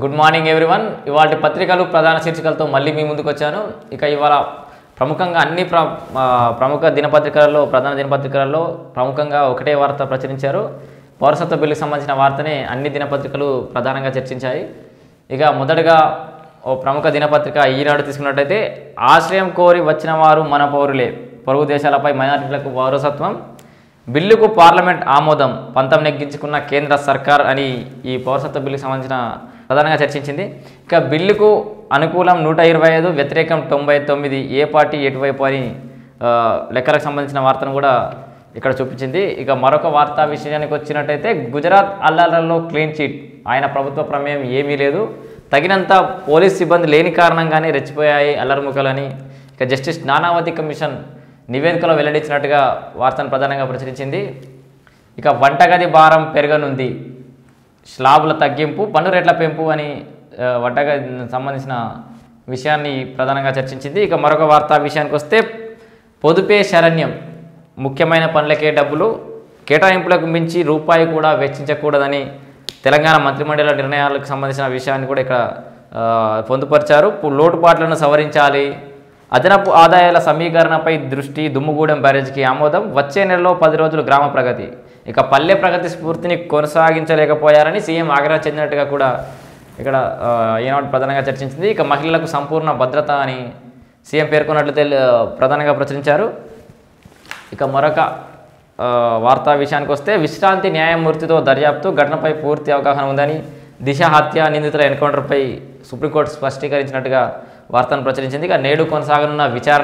good morning everyone ఇవాళ పత్రికలు ప్రధాన శీర్షికలతో మళ్ళీ మీ ముందుకు వచ్చాను ఇక ఇవాళ ప్రముఖంగా అన్ని ప్ర ఆ, ప్రముఖ దినపత్రికలలో ప్రధాన దినపత్రికలలో ప్రముఖంగా ఒకటే వార్త ప్రచురించారు పౌరసత్వ బిల్లుకు సంబంధించిన వార్తనే అన్ని దినపత్రికలు ప్రధానంగా చర్చించాయి ఇక మొదటగా ఓ ప్రముఖ దినపత్రిక ఈనాడు తీసుకున్నట్టయితే ఆశ్రయం కోరి వచ్చిన వారు మన పౌరులే పొరుగు దేశాలపై మైనారిటీలకు పౌరసత్వం బిల్లుకు పార్లమెంట్ ఆమోదం పంతం నెగ్గించుకున్న కేంద్ర సర్కార్ అని ఈ పౌరసత్వ బిల్లుకు సంబంధించిన ప్రధానంగా చర్చించింది ఇక బిల్లుకు అనుకూలం నూట ఇరవై ఐదు వ్యతిరేకం తొంభై తొమ్మిది ఏ పార్టీ ఎటువైపు అని ఆ, లెక్కలకు సంబంధించిన వార్తను కూడా ఇక్కడ చూపించింది ఇక మరొక వార్తా విషయానికి వచ్చినట్టయితే గుజరాత్ అల్లాలలో క్లీన్ చీట్ ఆయన ప్రభుత్వ ప్రమేయం ఏమీ లేదు తగినంత పోలీస్ సిబ్బంది లేని కారణంగానే రెచ్చిపోయాయి అల్లరిముఖలని ఇక జస్టిస్ నానావతి కమిషన్ నివేదికలో వెల్లడించినట్టుగా వార్తను ప్రధానంగా ప్రచురించింది ఇక వంటగది భారం పెరగనుంది స్లాబుల తగ్గింపు పన్ను రేట్ల పెంపు అని ఆ, వంటగది సంబంధించిన విషయాన్ని ప్రధానంగా చర్చించింది ఇక మరొక వార్తా విషయానికి వస్తే పొదుపే శరణ్యం ముఖ్యమైన పనులకే డబ్బులు కేటాయింపులకు మించి రూపాయి కూడా వెచ్చించకూడదని తెలంగాణ మంత్రిమండలి నిర్ణయాలకు సంబంధించిన విషయాన్ని కూడా ఇక్కడ ఆ, పొందుపరిచారు పు- లోటుపాట్లను సవరించాలి అదనపు ఆదాయాల సమీకరణపై దృష్టి దుమ్ముగూడెం బ్యారేజ్కి ఆమోదం వచ్చే నెలలో పది రోజులు గ్రామ ప్రగతి ఇక పల్లె ప్రగతి స్ఫూర్తిని కొనసాగించలేకపోయారని సీఎం ఆగ్రహ చెందినట్టుగా కూడా ఇక్కడ ఆ, ఈనాడు ప్రధానంగా చర్చించింది ఇక మహిళలకు సంపూర్ణ భద్రత అని సీఎం పేర్కొన్నట్లు తెలి ప్రధానంగా ప్రచురించారు ఇక మరొక ఆ, వార్తా విషయానికి వస్తే విశ్రాంతి న్యాయమూర్తితో దర్యాప్తు ఘటనపై పూర్తి అవగాహన ఉందని దిశ హత్య నిందితుల ఎన్కౌంటర్పై సుప్రీంకోర్టు స్పష్టీకరించినట్టుగా వార్తను ప్రచురించింది ఇక నేడు కొనసాగనున్న విచారణ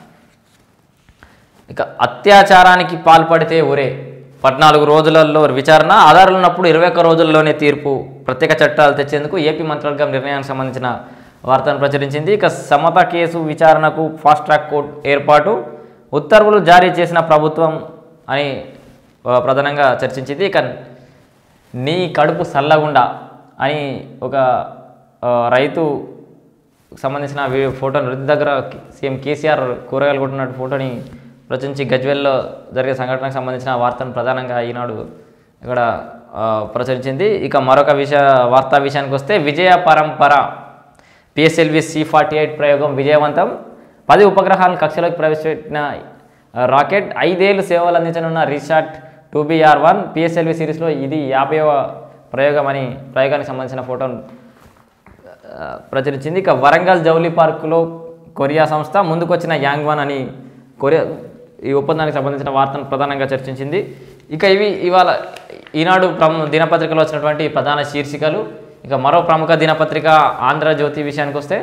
ఇక అత్యాచారానికి పాల్పడితే ఒరే పద్నాలుగు రోజులలో విచారణ ఆధారాలు ఉన్నప్పుడు ఇరవై ఒక్క రోజుల్లోనే తీర్పు ప్రత్యేక చట్టాలు తెచ్చేందుకు ఏపీ మంత్రివర్గం నిర్ణయానికి సంబంధించిన వార్తను ప్రచురించింది ఇక సమత కేసు విచారణకు ఫాస్ట్ ట్రాక్ కోర్టు ఏర్పాటు ఉత్తర్వులు జారీ చేసిన ప్రభుత్వం అని ఆ, ప్రధానంగా చర్చించింది ఇక నీ కడుపు సల్లగుండా అని ఒక ఆ, రైతు సంబంధించిన వీడియో ఫోటోని వృద్ధి దగ్గర సీఎం కేసీఆర్ కూరగాయలు కొట్టినట్టు ఫోటోని ప్రచురించి గజ్వెల్లో జరిగే సంఘటనకు సంబంధించిన వార్తను ప్రధానంగా ఈనాడు ఇక్కడ ఆ, ప్రచురించింది ఇక మరొక విషయ వార్తా విషయానికి వస్తే విజయ పరంపర పిఎస్ఎల్వి సి ఫార్టీ ఎయిట్ ప్రయోగం విజయవంతం పది ఉపగ్రహాలను కక్షలోకి ప్రవేశపెట్టిన ఆ, రాకెట్ ఐదేళ్లు సేవలు అందించనున్న RISAT two BR one PSLV సిరీస్లో ఇది యాభైవ ప్రయోగం అని ప్రయోగానికి సంబంధించిన ఫోటోను ఆ, ప్రచురించింది ఇక వరంగల్ జౌలి పార్కులో కొరియా సంస్థ ముందుకొచ్చిన యాంగ్వాన్ అని కొరియా ఈ ఒప్పందానికి సంబంధించిన వార్తను ప్రధానంగా చర్చించింది ఇక ఇవి ఇవాళ ఈనాడు ప్రము దినపత్రికలో వచ్చినటువంటి ప్రధాన శీర్షికలు ఇక మరో ప్రముఖ దినపత్రిక ఆంధ్రజ్యోతి విషయానికి వస్తే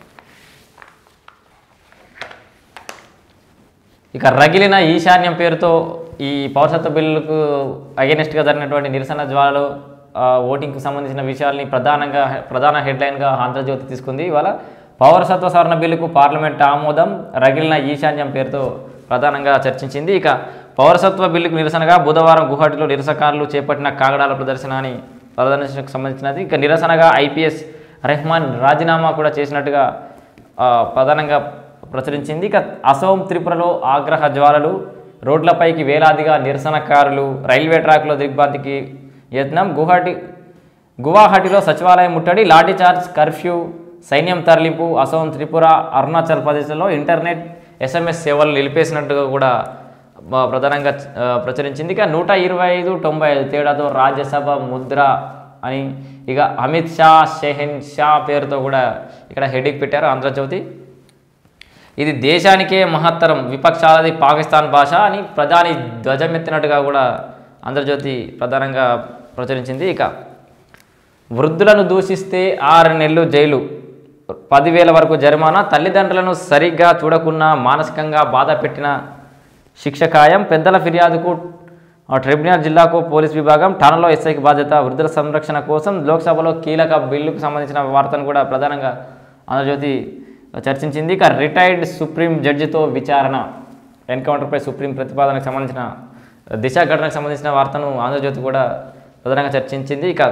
ఇక రగిలిన ఈశాన్యం పేరుతో ఈ పౌరసత్వ బిల్లుకు అగేనెస్ట్గా జరిగినటువంటి నిరసన జ్వాలలు ఆ, ఓటింగ్కి సంబంధించిన విషయాల్ని ప్రధానంగా ప్రధాన హెడ్లైన్గా ఆంధ్రజ్యోతి తీసుకుంది ఇవాళ పౌరసత్వ సవరణ బిల్లుకు పార్లమెంట్ ఆమోదం రగిలిన ఈశాన్యం పేరుతో ప్రధానంగా చర్చించింది ఇక పౌరసత్వ బిల్లుకు నిరసనగా బుధవారం గువాహటిలో నిరసనకారులు చేపట్టిన కాగడాల ప్రదర్శన అని ప్రదర్శనకు సంబంధించినది ఇక నిరసనగా ఐపీఎస్ రెహమాన్ రాజీనామా కూడా చేసినట్టుగా ఆ, ప్రధానంగా ప్రచురించింది ఇక అసోం త్రిపురలో ఆగ్రహ జ్వాలలు రోడ్లపైకి వేలాదిగా నిరసనకారులు రైల్వే ట్రాక్లో దిగ్భ్రాంతికి యత్నం గువాహటి గువాహటిలో సచివాలయం ముట్టడి లాఠీచార్జ్ కర్ఫ్యూ సైన్యం తరలింపు అసోం త్రిపుర అరుణాచల్ ప్రదేశ్లో ఇంటర్నెట్ ఎస్ఎంఎస్ సేవలు నిలిపేసినట్టుగా కూడా ఆ, ప్రధానంగా ఆ, ప్రచురించింది ఇక నూట ఇరవై ఐదు తొంభై ఐదు తేడాతో రాజ్యసభ ముద్ర అని ఇక అమిత్ షా షెహెన్ షా పేరుతో కూడా ఇక్కడ హెడ్డింగ్ పెట్టారు ఆంధ్రజ్యోతి ఇది దేశానికే మహత్తరం విపక్షాలది పాకిస్తాన్ భాష అని ప్రధాని ధ్వజమెత్తినట్టుగా కూడా ఆంధ్రజ్యోతి ప్రధానంగా ప్రచురించింది ఇక వృద్ధులను దూషిస్తే ఆరు నెలలు జైలు పదివేల వరకు జరిమానా తల్లిదండ్రులను సరిగ్గా చూడకున్నా మానసికంగా బాధ పెట్టిన శిక్ష ఖాయం పెద్దల ఫిర్యాదుకు ఆ, ట్రిబ్యునల్ జిల్లాకు పోలీస్ విభాగం ఠాణాలో ఎస్ఐకి బాధ్యత వృద్ధుల సంరక్షణ కోసం లోక్సభలో కీలక బిల్లుకు సంబంధించిన వార్తను కూడా ప్రధానంగా ఆంధ్రజ్యోతి చర్చించింది ఇక రిటైర్డ్ సుప్రీం జడ్జితో విచారణ ఎన్కౌంటర్పై సుప్రీం ప్రతిపాదనకు సంబంధించిన దిశ ఘటనకు సంబంధించిన వార్తను ఆంధ్రజ్యోతి కూడా ప్రధానంగా చర్చించింది ఇక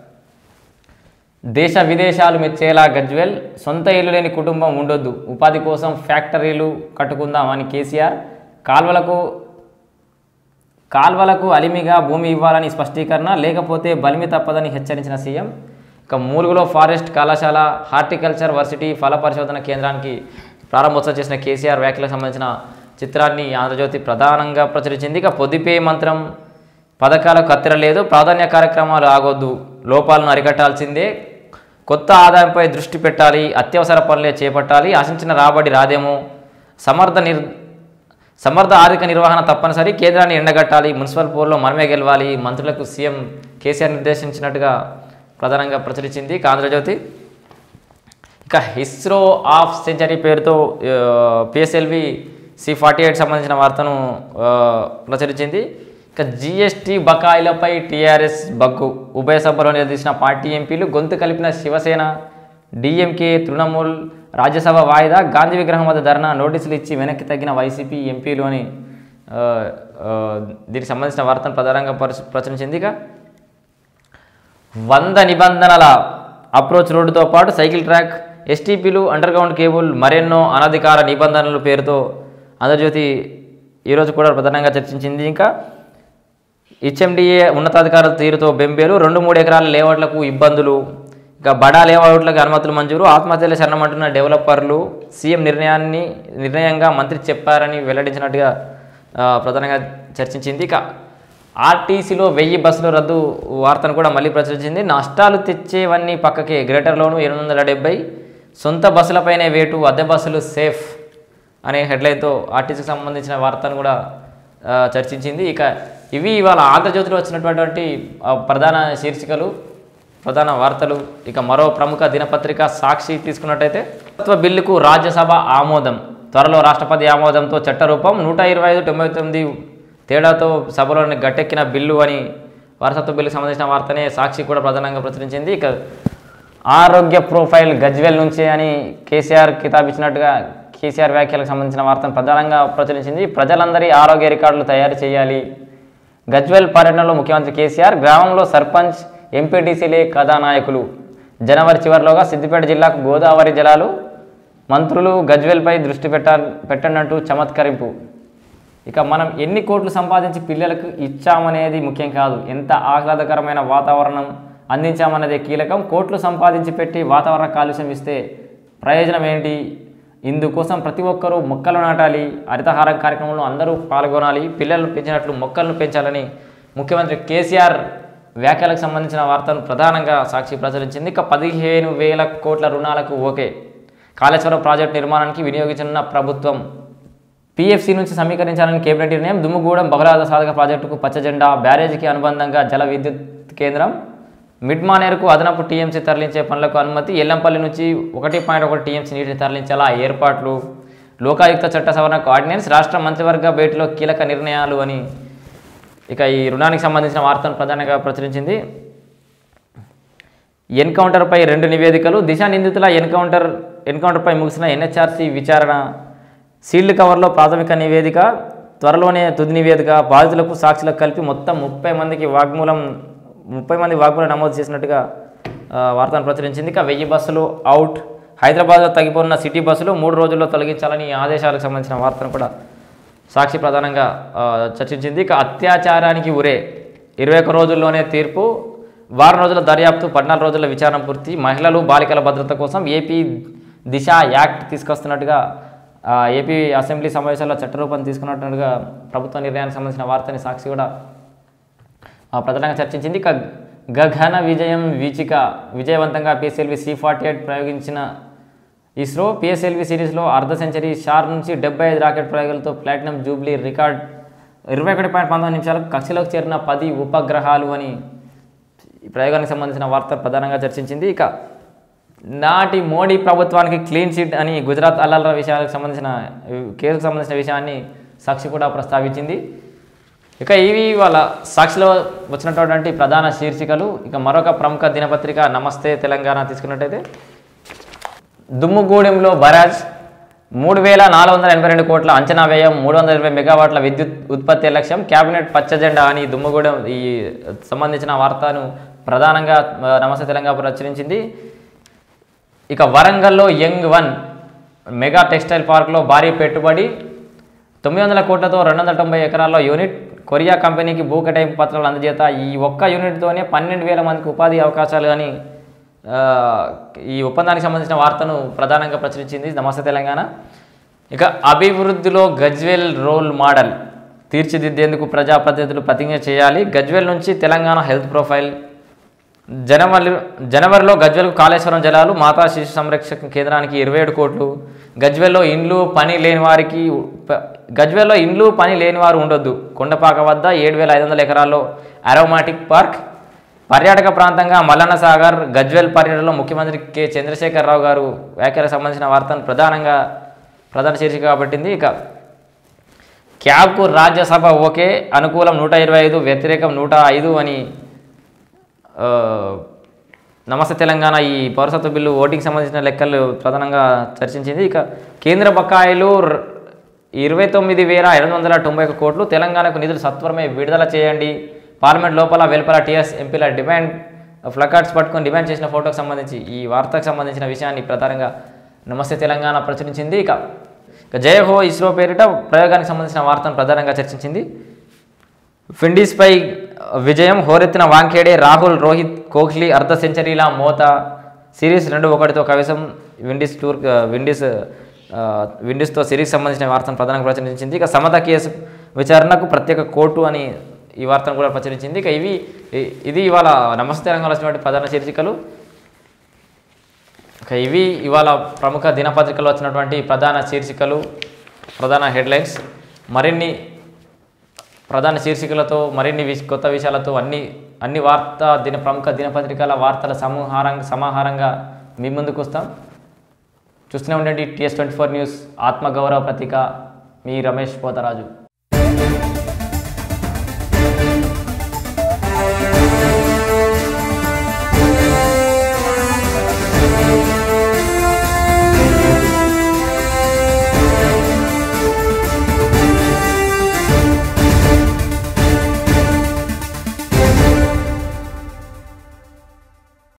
దేశ విదేశాలు మెచ్చేలా గజ్వెల్ సొంత ఇల్లు లేని కుటుంబం ఉండొద్దు ఉపాధి కోసం ఫ్యాక్టరీలు కట్టుకుందాం అని కేసీఆర్ కాల్వలకు కాల్వలకు అలిమిగా భూమి ఇవ్వాలని స్పష్టీకరణ లేకపోతే బలిమి తప్పదని హెచ్చరించిన సీఎం ఇక మూలుగులో ఫారెస్ట్ కళాశాల హార్టికల్చర్ వర్సిటీ ఫల పరిశోధన కేంద్రానికి ప్రారంభోత్సవం చేసిన కేసీఆర్ వ్యాఖ్యలకు సంబంధించిన చిత్రాన్ని ఆంధ్రజ్యోతి ప్రధానంగా ప్రచురించింది ఇక పొద్దుపే మంత్రం పథకాలకు కత్తెర లేదు ప్రాధాన్య కార్యక్రమాలు ఆగొద్దు లోపాలను అరికట్టాల్సిందే కొత్త ఆదాయంపై దృష్టి పెట్టాలి అత్యవసర పనులే చేపట్టాలి ఆశించిన రాబడి రాదేమో సమర్థ నిర్ సమర్థ ఆర్థిక నిర్వహణ తప్పనిసరి కేంద్రాన్ని ఎండగట్టాలి మున్సిపల్ పోర్లో మనమే గెలవాలి మంత్రులకు సీఎం కేసీఆర్ నిర్దేశించినట్టుగా ప్రధానంగా ప్రచురించింది ఇక ఆంధ్రజ్యోతి ఇక ఇస్రో ఆఫ్ సెంచరీ పేరుతో పిఎస్ఎల్వి సి ఫార్టీ ఎయిట్ సంబంధించిన వార్తను ఆ, ప్రచురించింది ఇక జిఎస్టీ బకాయిలపై టీఆర్ఎస్ బగ్గు ఉభయ సభలో నిర్దేశించిన పార్టీ ఎంపీలు గొంతు కలిపిన శివసేన డిఎంకే తృణమూల్ రాజ్యసభ వాయిదా గాంధీ విగ్రహం వద్ద ధర్నా నోటీసులు ఇచ్చి వెనక్కి తగ్గిన వైసీపీ ఎంపీలు అని ఆ, ఆ, దీనికి సంబంధించిన వార్తను ప్రధానంగా పరచు ప్రచురించింది ఇక వంద నిబంధనల అప్రోచ్ రోడ్డుతో పాటు సైకిల్ ట్రాక్ ఎస్టీపీలు అండర్ గ్రౌండ్ కేబుల్ మరెన్నో అనధికార నిబంధనల పేరుతో ఆంధ్రజ్యోతి ఈరోజు కూడా ప్రధానంగా చర్చించింది ఇంకా హెచ్ఎండిఏ ఉన్నతాధికారుల తీరుతో బెంబేలు రెండు మూడు ఎకరాల లేఅవుట్లకు ఇబ్బందులు ఇక బడా లేఅవుట్లకు అనుమతులు మంజూరు ఆత్మహత్యల శరణమంటున్న డెవలపర్లు సీఎం నిర్ణయాన్ని నిర్ణయంగా మంత్రి చెప్పారని వెల్లడించినట్టుగా ఆ, ప్రధానంగా చర్చించింది ఇక ఆర్టీసీలో వెయ్యి బస్సులు రద్దు వార్తను కూడా మళ్ళీ ప్రచురించింది నష్టాలు తెచ్చేవన్నీ పక్కకే గ్రేటర్లోను ఎనిమిది వందల డెబ్బై సొంత బస్సులపైనే వేటు అద్దె బస్సులు సేఫ్ అనే హెడ్లైన్తో ఆర్టీసీకి సంబంధించిన వార్తను కూడా ఆ, చర్చించింది ఇక ఇవి ఇవాళ ఆంధ్రజ్యోతిలో వచ్చినటువంటి ఆ, ప్రధాన శీర్షికలు ప్రధాన వార్తలు ఇక మరో ప్రముఖ దినపత్రిక సాక్షి తీసుకున్నట్టయితే ప్రభుత్వ బిల్లుకు రాజ్యసభ ఆమోదం త్వరలో రాష్ట్రపతి ఆమోదంతో చట్టరూపం నూట ఇరవై ఐదు తొంభై తొమ్మిది తేడాతో సభలోని గట్టెక్కిన బిల్లు అని వారసత్వ బిల్లుకు సంబంధించిన వార్తనే సాక్షి కూడా ప్రధానంగా ప్రచురించింది ఇక ఆరోగ్య ప్రొఫైల్ గజ్వెల్ నుంచి అని కేసీఆర్ కితాబ్ ఇచ్చినట్టుగా కేసీఆర్ వ్యాఖ్యలకు సంబంధించిన వార్తను ప్రధానంగా ప్రచురించింది ప్రజలందరి ఆరోగ్య రికార్డులు తయారు చేయాలి గజ్వెల్ పర్యటనలో ముఖ్యమంత్రి కేసీఆర్ గ్రామంలో సర్పంచ్ ఎంపీటీసీలే కథానాయకులు జనవరి చివరిలోగా సిద్దిపేట జిల్లాకు గోదావరి జలాలు మంత్రులు గజ్వెల్పై దృష్టి పెట్ట పెట్టండంటూ చమత్కరింపు ఇక మనం ఎన్ని కోట్లు సంపాదించి పిల్లలకు ఇచ్చామనేది ముఖ్యం కాదు ఎంత ఆహ్లాదకరమైన వాతావరణం అందించామన్నదే కీలకం కోట్లు సంపాదించి పెట్టి వాతావరణ కాలుష్యం ఇస్తే ప్రయోజనం ఏంటి ఇందుకోసం ప్రతి ఒక్కరూ మొక్కలు నాటాలి హరితహారం కార్యక్రమంలో అందరూ పాల్గొనాలి పిల్లలను పెంచినట్లు మొక్కలను పెంచాలని ముఖ్యమంత్రి కేసీఆర్ వ్యాఖ్యలకు సంబంధించిన వార్తను ప్రధానంగా సాక్షి ప్రచురించింది ఇక పదిహేను వేల కోట్ల రుణాలకు ఓకే కాళేశ్వరం ప్రాజెక్టు నిర్మాణానికి వినియోగించనున్న ప్రభుత్వం పీఎఫ్సీ నుంచి సమీకరించాలని కేబినెట్ నిర్ణయం దుమ్ముగూడెం బహుళార్థ సాధక ప్రాజెక్టుకు పచ్చజెండా బ్యారేజీకి అనుబంధంగా జల విద్యుత్ కేంద్రం మిడ్ మానేరుకు అదనపు టీఎంసీ తరలించే పనులకు అనుమతి ఎల్లంపల్లి నుంచి ఒకటి పాయింట్ ఒకటి టీఎంసీ నీటిని తరలించేలా ఏర్పాట్లు లోకాయుక్త చట్ట సవరణకు ఆర్డినెన్స్ రాష్ట్ర మంత్రివర్గ భేటీలో కీలక నిర్ణయాలు అని ఇక ఈ రుణానికి సంబంధించిన వార్తను ప్రధానంగా ప్రచురించింది ఎన్కౌంటర్పై రెండు నివేదికలు దిశ నిందితుల ఎన్కౌంటర్ ఎన్కౌంటర్పై ముగిసిన ఎన్హెచ్ఆర్సీ విచారణ సీల్డ్ కవర్లో ప్రాథమిక నివేదిక త్వరలోనే తుది నివేదిక బాధితులకు సాక్షులకు కలిపి మొత్తం ముప్పై మందికి వాగ్మూలం ముప్పై మంది వాగ్మూలం నమోదు చేసినట్టుగా ఆ, వార్తను ప్రచురించింది ఇక వెయ్యి బస్సులు అవుట్ హైదరాబాద్లో తగ్గిపోతున్న సిటీ బస్సులు మూడు రోజుల్లో తొలగించాలని ఆదేశాలకు సంబంధించిన వార్తను కూడా సాక్షి ప్రధానంగా ఆ, చర్చించింది ఇక అత్యాచారానికి ఉరే ఇరవై ఒక్క రోజుల్లోనే తీర్పు వారం రోజుల దర్యాప్తు పద్నాలుగు రోజుల విచారణ పూర్తి మహిళలు బాలికల భద్రత కోసం ఏపీ దిశ యాక్ట్ తీసుకొస్తున్నట్టుగా ఆ, ఏపీ అసెంబ్లీ సమావేశాల్లో చట్టరూపం తీసుకున్నట్టుగా ప్రభుత్వ నిర్ణయానికి సంబంధించిన వార్తని సాక్షి కూడా ఆ, ప్రధానంగా చర్చించింది ఇక గగన విజయం వీచిక విజయవంతంగా పిఎస్ఎల్వి సి ఫార్టీ ఎయిట్ ప్రయోగించిన ఇస్రో పిఎస్ఎల్వి సిరీస్లో అర్ధ సెంచరీ షార్ నుంచి డెబ్బై ఐదు రాకెట్ ప్రయోగాలతో ప్లాటినం జూబ్లీ రికార్డ్ ఇరవై ఒకటి పాయింట్ పంతొమ్మిది నిమిషాలకు కక్షలోకి చేరిన పది ఉపగ్రహాలు అని ఈ ప్రయోగానికి సంబంధించిన వార్త ప్రధానంగా చర్చించింది ఇక నాటి మోడీ ప్రభుత్వానికి క్లీన్ చిట్ అని గుజరాత్ అల్లర్ల విషయాలకు సంబంధించిన కేసుకు సంబంధించిన విషయాన్ని సాక్షి కూడా ప్రస్తావించింది ఇక ఇవి వాళ్ళ సాక్షిలో వచ్చినటువంటి ప్రధాన శీర్షికలు ఇక మరొక ప్రముఖ దినపత్రిక నమస్తే తెలంగాణ తీసుకున్నట్టయితే దుమ్ముగూడెంలో బరాజ్ మూడు వేల నాలుగు వందల ఎనభై రెండు కోట్ల అంచనా వ్యయం మూడు వందల ఇరవై మెగావాట్ల విద్యుత్ ఉత్పత్తి లక్ష్యం కేబినెట్ పచ్చజెండా అని దుమ్ముగూడెం ఈ సంబంధించిన వార్తను ప్రధానంగా ఆ, నమస్తే తెలంగాణ ప్రచురించింది ఇక వరంగల్లో యంగ్ వన్ మెగా టెక్స్టైల్ పార్క్లో భారీ పెట్టుబడి తొమ్మిది వందల కోట్లతో రెండు వందల తొంభై ఎకరాల్లో యూనిట్ కొరియా కంపెనీకి భూ కేటాయింపు పత్రాలు అందజేత ఈ ఒక్క యూనిట్తోనే పన్నెండు వేల మందికి ఉపాధి అవకాశాలు అని ఆ, ఈ ఒప్పందానికి సంబంధించిన వార్తను ప్రధానంగా ప్రచురించింది నమస్తే తెలంగాణ ఇక అభివృద్ధిలో గజ్వేల్ రోల్ మోడల్ తీర్చిదిద్దేందుకు ప్రజాప్రతినిధులు ప్రతిజ్ఞ చేయాలి గజ్వేల్ నుంచి తెలంగాణ హెల్త్ ప్రొఫైల్ జనవరి జనవరిలో గజ్వేల్కు కాళేశ్వరం జలాలు మాతా శిశు సంరక్షణ కేంద్రానికి ఇరవై ఏడు కోట్లు గజ్వేల్లో ఇండ్లు పని లేని వారికి ప- గజ్వేల్లో ఇండ్లు పని లేని వారు ఉండొద్దు కొండపాక వద్ద ఏడు వేల ఐదు వందల ఎకరాల్లో అరోమాటిక్ పార్క్ పర్యాటక ప్రాంతంగా మల్లన్న సాగర్ గజ్వేల్ పర్యటనలో ముఖ్యమంత్రి కె చంద్రశేఖరరావు గారు వ్యాఖ్యలకు సంబంధించిన వార్తను ప్రధానంగా ప్రధాన శీర్షికగా పట్టింది ఇక క్యాబ్కు రాజ్యసభ ఓకే అనుకూలం నూట ఇరవై ఐదు వ్యతిరేకం నూట ఐదు అని ఆ, నమస్తే తెలంగాణ ఈ పౌరసత్వ బిల్లు ఓటింగ్ సంబంధించిన లెక్కలు ప్రధానంగా చర్చించింది ఇక కేంద్ర బకాయిలు ర- ఇరవై తొమ్మిది వేల ఎనిమిది వందల తొంభై ఒక కోట్లు తెలంగాణకు నిధులు సత్వరమే విడుదల చేయండి పార్లమెంట్ లోపల వెలుపల టీఎస్ ఎంపీల డిమాండ్ ఫ్లకార్డ్స్ పట్టుకొని డిమాండ్ చేసిన ఫోటోకి సంబంధించి ఈ వార్తకు సంబంధించిన విషయాన్ని ప్రధానంగా నమస్తే తెలంగాణ ప్రచురించింది ఇక ఇక జయ హో ఇస్రో పేరిట ప్రయోగానికి సంబంధించిన వార్తను ప్రధానంగా చర్చించింది ఫిండీస్పై విజయం హోరెత్తిన వాంఖేడే రాహుల్ రోహిత్ కోహ్లీ అర్ధ సెంచరీల మోత సిరీస్ రెండు ఒకటితో కవిసం విండీస్ టూర్ విండీస్ ఆ, విండీస్తో సిరీస్ సంబంధించిన వార్తను ప్రధానంగా ప్రచురించింది ఇక సమత కేసు విచారణకు ప్రత్యేక కోర్టు అని ఈ వార్తను కూడా ప్రచురించింది ఇక ఇవి ఇ- ఇది ఇవాళ నమస్తే తెలంగాణ వచ్చినటువంటి ప్రధాన శీర్షికలు ఇక ఇవి ఇవాళ ప్రముఖ దినపత్రికలో వచ్చినటువంటి ప్రధాన శీర్షికలు ప్రధాన హెడ్లైన్స్ మరిన్ని ప్రధాన శీర్షికలతో మరిన్ని విష- కొత్త విషయాలతో అన్ని అన్ని వార్తా దిన ప్రముఖ దినపత్రికల వార్తల సమూహారంగా సమాహారంగా మీ ముందుకు వస్తాం చూస్తూనే ఉండండి టీఎస్ ట్వంటీ ఫోర్ న్యూస్ ఆత్మగౌరవ ప్రతీక మీ రమేష్ పోతరాజు